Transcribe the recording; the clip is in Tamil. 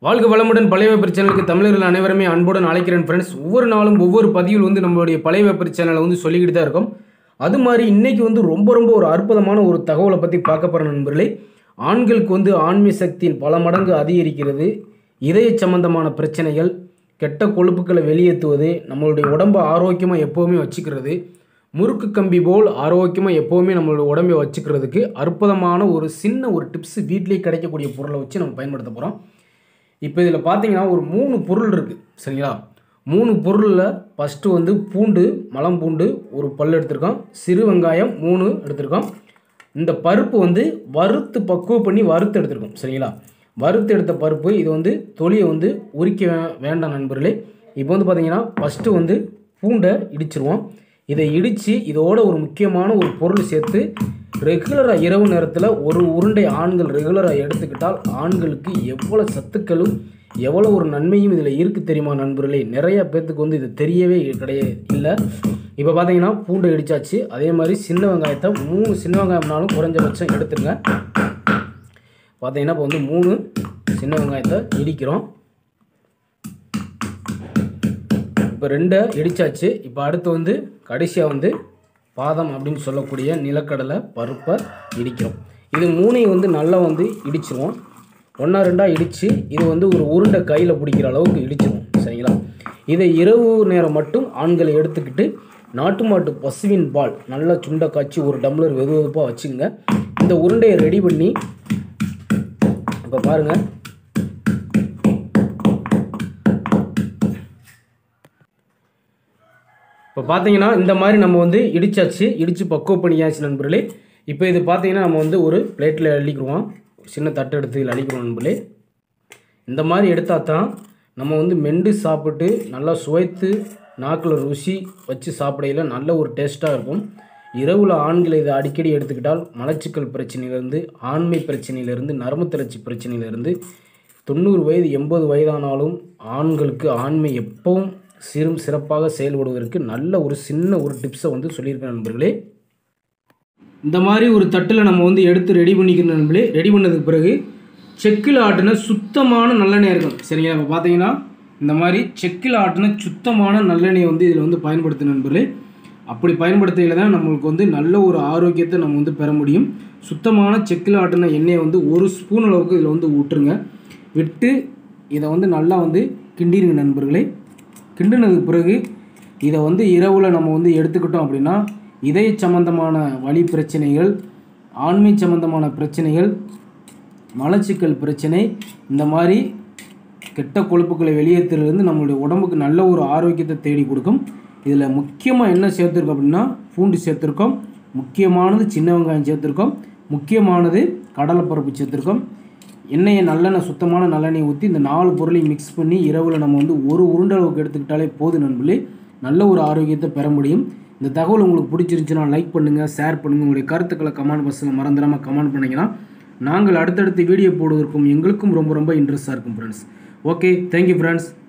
வாழ்க வளமுடன் பழைய வெப்பர் சேனலுக்கு தமிழர்கள் அனைவருமே அன்புடன் அழைக்கிறேன் ஃப்ரெண்ட்ஸ் ஒவ்வொரு நாளும் ஒவ்வொரு பதிவில் வந்து நம்மளுடைய பழைய வெப்பர் சேனலை வந்து சொல்லிக்கிட்டு தான் இருக்கோம் அது மாதிரி இன்னைக்கு வந்து ரொம்ப ரொம்ப ஒரு அற்புதமான ஒரு தகவலை பற்றி பார்க்க போகிற நண்பர்களே ஆண்களுக்கு வந்து ஆண்மை சக்தியின் பல மடங்கு அதிகரிக்கிறது இதய சம்பந்தமான பிரச்சனைகள் கெட்ட கொழுப்புக்களை வெளியேற்றுவது நம்மளுடைய உடம்பை ஆரோக்கியமாக எப்போவுமே வச்சுக்கிறது முறுக்கு கம்பி போல் ஆரோக்கியமாக எப்போவுமே நம்மளோட உடம்பை வச்சுக்கிறதுக்கு அற்புதமான ஒரு சின்ன ஒரு டிப்ஸ் வீட்டிலேயே கிடைக்கக்கூடிய பொருளை வச்சு நம்ம பயன்படுத்த போகிறோம் இப்போ இதில் பார்த்தீங்கன்னா ஒரு மூணு பொருள் இருக்குது சரிங்களா மூணு பொருளில் ஃபஸ்ட்டு வந்து பூண்டு மலம் பூண்டு ஒரு பல் எடுத்திருக்கோம் சிறு வெங்காயம் மூணு எடுத்திருக்கோம் இந்த பருப்பு வந்து வறுத்து பக்குவம் பண்ணி வறுத்து எடுத்திருக்கோம் சரிங்களா வறுத்து எடுத்த பருப்பு இது வந்து தொலியை வந்து உரிக்க வே- வேண்டாம் நண்பர்களே இப்போ வந்து பார்த்தீங்கன்னா ஃபஸ்ட்டு வந்து பூண்டை இடிச்சிருவோம் இதை இடித்து இதோட ஒரு முக்கியமான ஒரு பொருள் சேர்த்து ரெகுலராக இரவு நேரத்தில் ஒரு உருண்டை ஆண்கள் ரெகுலராக எடுத்துக்கிட்டால் ஆண்களுக்கு எவ்வளோ சத்துக்களும் எவ்வளோ ஒரு நன்மையும் இதில் இருக்குது தெரியுமா நண்பர்களே நிறைய பேர்த்துக்கு வந்து இது தெரியவே கிடையாது இல்லை இப்போ பார்த்தீங்கன்னா பூண்டை இடிச்சாச்சு அதே மாதிரி சின்ன வெங்காயத்தை மூணு சின்ன வெங்காயம்னாலும் குறைஞ்சபட்சம் எடுத்துருங்க பார்த்தீங்கன்னா இப்போ வந்து மூணு சின்ன வெங்காயத்தை இடிக்கிறோம் இப்போ ரெண்டை இடிச்சாச்சு இப்போ அடுத்து வந்து கடைசியாக வந்து பாதம் அப்படின்னு சொல்லக்கூடிய நிலக்கடலை பருப்பை இடிக்கிறோம் இது மூணையும் வந்து நல்லா வந்து இடிச்சிருவோம் ஒன்றா ரெண்டாக இடித்து இது வந்து ஒரு உருண்டை கையில் பிடிக்கிற அளவுக்கு இடிச்சிருவோம் சரிங்களா இதை இரவு நேரம் மட்டும் ஆண்கள் எடுத்துக்கிட்டு நாட்டு மாட்டு பசுவின் பால் நல்லா சுண்டை காய்ச்சி ஒரு டம்ளர் வெது வெதுப்பாக வச்சுங்க இந்த உருண்டையை ரெடி பண்ணி இப்போ பாருங்கள் இப்போ பார்த்தீங்கன்னா இந்த மாதிரி நம்ம வந்து இடிச்சாச்சு இடித்து பக்குவம் பண்ணியாச்சு நண்பர்களே இப்போ இது பார்த்தீங்கன்னா நம்ம வந்து ஒரு பிளேட்டில் அள்ளிக்கிடுவோம் சின்ன தட்டு எடுத்து இதில் அள்ளிக்கிறோம் நண்பர்களே இந்த மாதிரி எடுத்தால் தான் நம்ம வந்து மெண்டு சாப்பிட்டு நல்லா சுவைத்து நாக்கில் ருசி வச்சு சாப்பிடையில நல்ல ஒரு டேஸ்ட்டாக இருக்கும் இரவில் ஆண்கள் இதை அடிக்கடி எடுத்துக்கிட்டால் மலச்சிக்கல் பிரச்சனையிலேருந்து ஆண்மை பிரச்சனையிலேருந்து நரம்பு தளர்ச்சி பிரச்சனையிலேருந்து தொண்ணூறு வயது எண்பது வயதானாலும் ஆண்களுக்கு ஆண்மை எப்பவும் சிறும் சிறப்பாக செயல்படுவதற்கு நல்ல ஒரு சின்ன ஒரு டிப்ஸை வந்து சொல்லியிருக்கேன் நண்பர்களே இந்த மாதிரி ஒரு தட்டில் நம்ம வந்து எடுத்து ரெடி பண்ணிக்கணும் நண்பர்களே ரெடி பண்ணதுக்கு பிறகு செக்கில் ஆட்டின சுத்தமான நல்லெண்ணெய் இருக்கும் சரிங்களா இப்போ பார்த்தீங்கன்னா இந்த மாதிரி செக்கில் ஆட்டின சுத்தமான நல்லெண்ணெயை வந்து இதில் வந்து பயன்படுத்த நண்பர்களே அப்படி பயன்படுத்தையில் தான் நம்மளுக்கு வந்து நல்ல ஒரு ஆரோக்கியத்தை நம்ம வந்து பெற முடியும் சுத்தமான செக்கில் ஆட்டின எண்ணெயை வந்து ஒரு ஸ்பூன் அளவுக்கு இதில் வந்து விட்டுருங்க விட்டு இதை வந்து நல்லா வந்து கிண்டிருங்க நண்பர்களே கிண்டினதுக்கு பிறகு இதை வந்து இரவில் நம்ம வந்து எடுத்துக்கிட்டோம் அப்படின்னா இதய சம்பந்தமான வலி பிரச்சனைகள் ஆண்மை சம்பந்தமான பிரச்சனைகள் மலச்சிக்கல் பிரச்சனை இந்த மாதிரி கெட்ட கொழுப்புக்களை வெளியேற்றுறதுலேருந்து நம்மளுடைய உடம்புக்கு நல்ல ஒரு ஆரோக்கியத்தை தேடி கொடுக்கும் இதில் முக்கியமாக என்ன சேர்த்துருக்கோம் அப்படின்னா பூண்டு சேர்த்துருக்கோம் முக்கியமானது சின்ன வெங்காயம் சேர்த்துருக்கோம் முக்கியமானது கடலைப்பருப்பு சேர்த்துருக்கோம் எண்ணெயை நல்லெண்ணெய் சுத்தமான நல்லெண்ணெய் ஊற்றி இந்த நாலு பொருளையும் மிக்ஸ் பண்ணி இரவில் நம்ம வந்து ஒரு உருண்டை அளவுக்கு எடுத்துக்கிட்டாலே போதும் நண்பர்களே நல்ல ஒரு ஆரோக்கியத்தை பெற முடியும் இந்த தகவல் உங்களுக்கு பிடிச்சிருந்துச்சுன்னா லைக் பண்ணுங்கள் ஷேர் பண்ணுங்கள் உங்களுடைய கருத்துக்களை கமெண்ட் பாக்ஸில் மறந்துடாமல் கமெண்ட் பண்ணிங்கன்னா நாங்கள் அடுத்தடுத்து வீடியோ போடுவதற்கும் எங்களுக்கும் ரொம்ப ரொம்ப இன்ட்ரெஸ்ட்டாக இருக்கும் ஃப்ரெண்ட்ஸ் ஓகே தேங்க்யூ ஃப்ரெண்ட்ஸ்